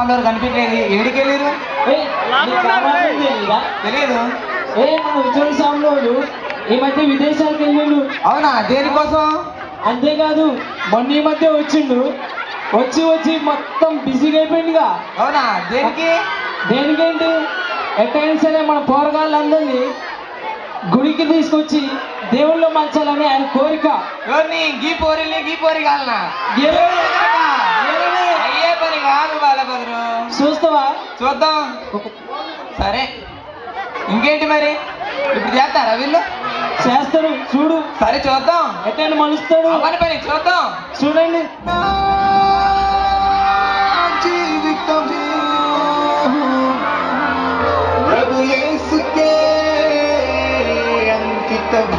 Floor కనిపించలేదు ఏడికి వెళ్ళారు ఏయ్, నీకు కావాల్సింది తెలీదా? తెలియదు ఏ మన విజయ్ స్వామిలోడు ఈ మధ్య విదేశాలకు వెళ్ళిండు అవునా దేనికోసం అంతేకాదు మొన్న ఈ మధ్య వచ్చిండు వచ్చి వచ్చి మొత్తం బిజీగా అయిపోయిందిగా అవునా దేనికి దేనికేంటి ఎట్టయినా సరే మన పోరగాళ్ళందరినీ గుడికి తీసుకొచ్చి దేవుళ్ళు మలచాలని ఆయన కోరిక ఎవరిని గీ పోరిని గీ పోరి కాలనా ఎవరు? ఎవరు? అయ్యే పని కాదు బాలభద్రు చూస్తావా చూద్దాం సరే ఇంకేంటి మరి ఇప్పుడు చేస్తారా వీళ్ళు చేస్తాడు చూడు సరే చూద్దాం ఎట్టయినా మలుస్తాడు అవని పని చూద్దాం చూడండి ప్రభు యేసుకే అంకితం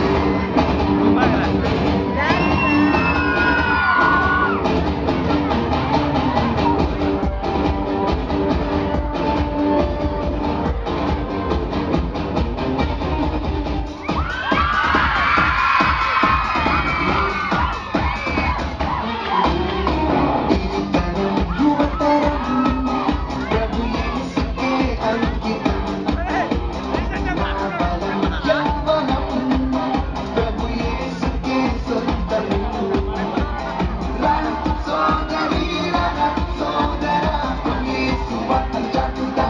ప్రభు యేసుకే అంకితం యవ్వనం ప్రభు యేసుకే సొంతం రణం సోదరి రణం సోదర ప్రభు యేసు వతం చాటుదా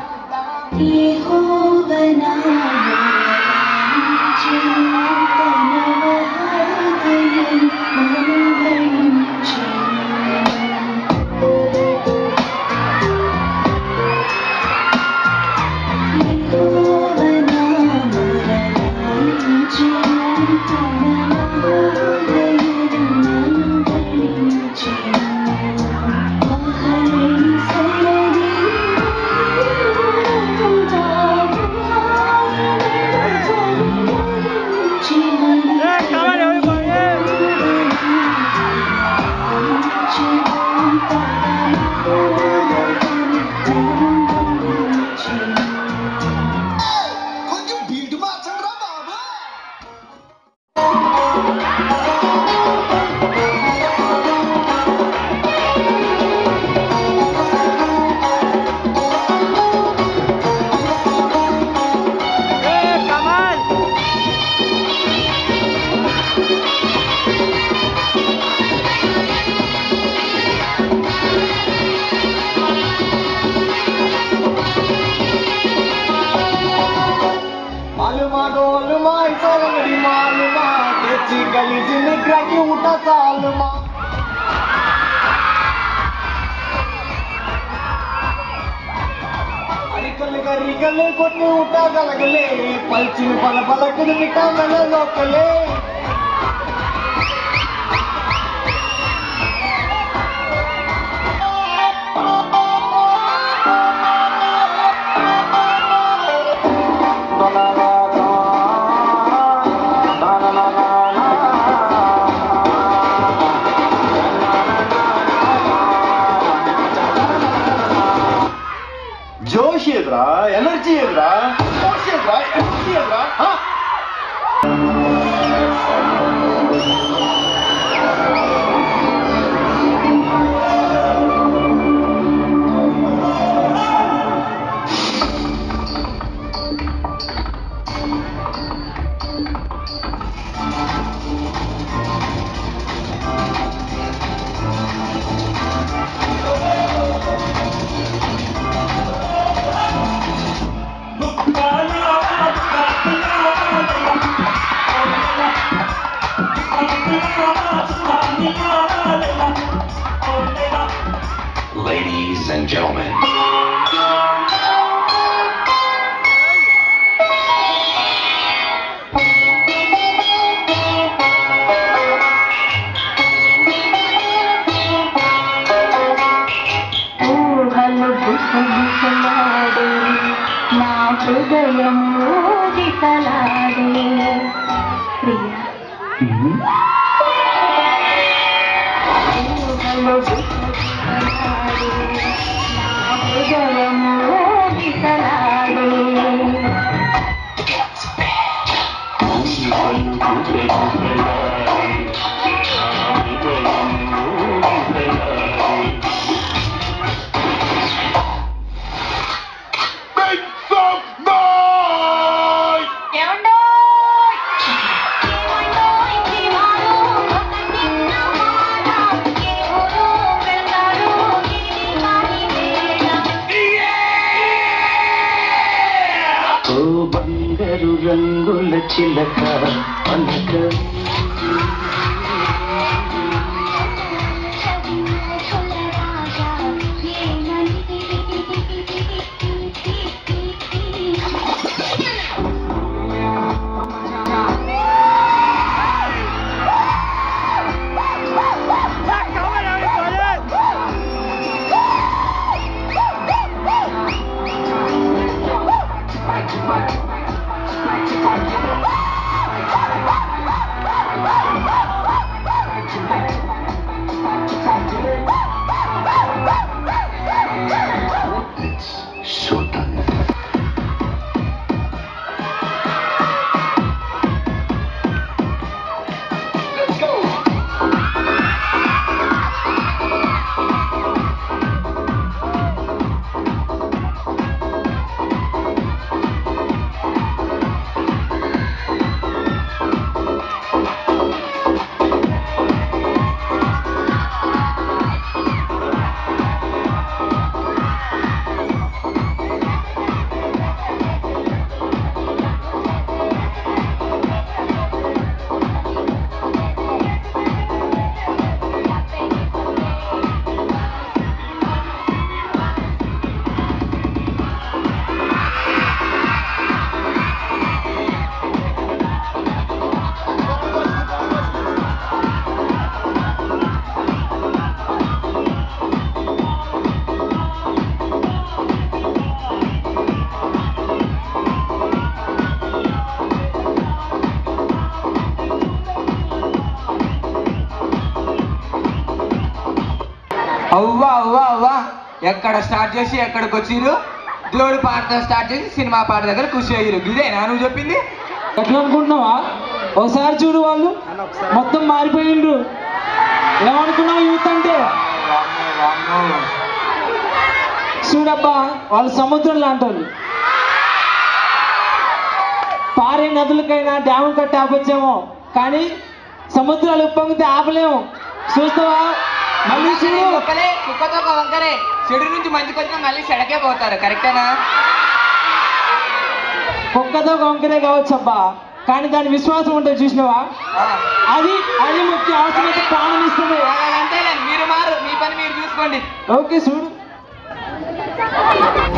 కొంచెం బీటు మార్చండి రా బాబు मालूमा डोलमा इतरंगड़ी मालूमा तेची गली जिंदगी की उठा सालमा అరికలు గరికలు కొన్ని ఉట్టగలగలే పల్చిన పల పలకలు విటమిన లోకలే జోష్ ఎదురా ఎనర్జీ ఎదురా జోష్ ఎదురా ఎనర్జీ ఎదురా ఆ? Ladies and gentlemen, ఊహలు గుసగుసలాడే నా హృదయం ఊగిసలాడే ప్రియ ఊహలు గుసగుసలాడే నా హృదయం ఊగిసలాడే ఆ ఓ బంగారు రంగుల చిలక పలక It's showtime. అవ్వా అవ్వా అవ్వా ఎక్కడ స్టార్ట్ చేసి ఎక్కడికి వచ్చిర్రు దేవుడి పాట స్టార్ట్ చేసి సినిమా పాట దగ్గర ఖుషి అయ్యారు ఇదేనా నువ్వు చెప్పింది ఎట్లా అనుకుంటున్నావా ఒకసారి చూడు వాళ్ళు మొత్తం మారిపోయిండ్రు ఏమనుకున్నావు యూత్ అంటే చూడబ్బా వాళ్ళు సముద్రం లాంటి వాళ్ళు పారే నదులకైనా డ్యాము కట్టి ఆపొచ్చేమో కానీ సముద్రాలు ఉప్పొంగితే ఆపలేము చూస్తావా మళ్ళీ చూడు ఒక్కలే కుక్కతో ఒక వంకరే చెడు నుంచి మంచికి వచ్చినా మళ్ళీ చెడకే పోతారు కరెక్టేనా కుక్కతో కొంకరే కావచ్చు అబ్బా కానీ దాని విశ్వాసం ఉంటుంది చూసినావా ఆ. అది అది ముఖ్య అవసరమైతే ప్రాణం ఇస్తుంది అంతేలే మీరు మారు మీ పని మీరు చూసుకోండి ఓకే చూడు